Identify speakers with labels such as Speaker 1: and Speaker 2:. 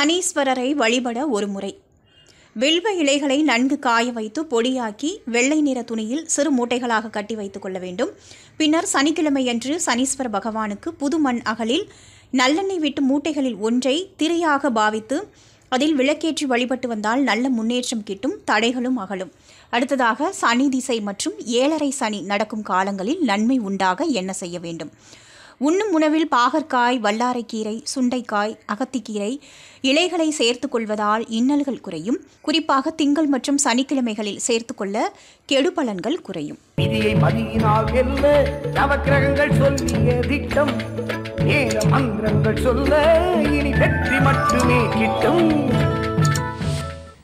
Speaker 1: சனீஸ்வரரை வழிபட ஒரு முறை வில்வ இலைகளை நன்கு காய வைத்து பொடியாக்கி வெள்ளை நிற துணியில் சிறு மூட்டைகளாக கட்டி வைத்துக் கொள்ள வேண்டும் பின்னர் சனிக்கிழமையன்று சனீஸ்வர பகவானுக்கு புது மண் அகலில் நல்லெண்ணெய் விட்டு மூட்டைகளில் ஒன்றை திரையாக பாவித்து அதில் விளக்கேற்றி வழிபட்டு வந்தால் நல்ல முன்னேற்றம் கிட்டும் தடைகளும் அகலும் அடுத்ததாக சனி திசை மற்றும் ஏழரை சனி நடக்கும் காலங்களில் நன்மை உண்டாக என்ன செய்ய வேண்டும் உண்ணும் உணவில் பாகற்காய் வல்லாரைக்கீரை சுண்டைக்காய் அகத்திக்கீரை இலைகளை சேர்த்து கொள்வதால் இன்னல்கள் குறையும் குறிப்பாக திங்கள் மற்றும் சனிக்கிழமைகளில் சேர்த்துக்கொள்ள கெடுபலன்கள் குறையும்
Speaker 2: விதியை மதியினால் வெல்ல நவக்கிரகங்கள் சொல்லிய திட்டம் ஏற மந்திரங்கள் சொல்ல இனி வெற்றி மட்டுமே கிட்டும்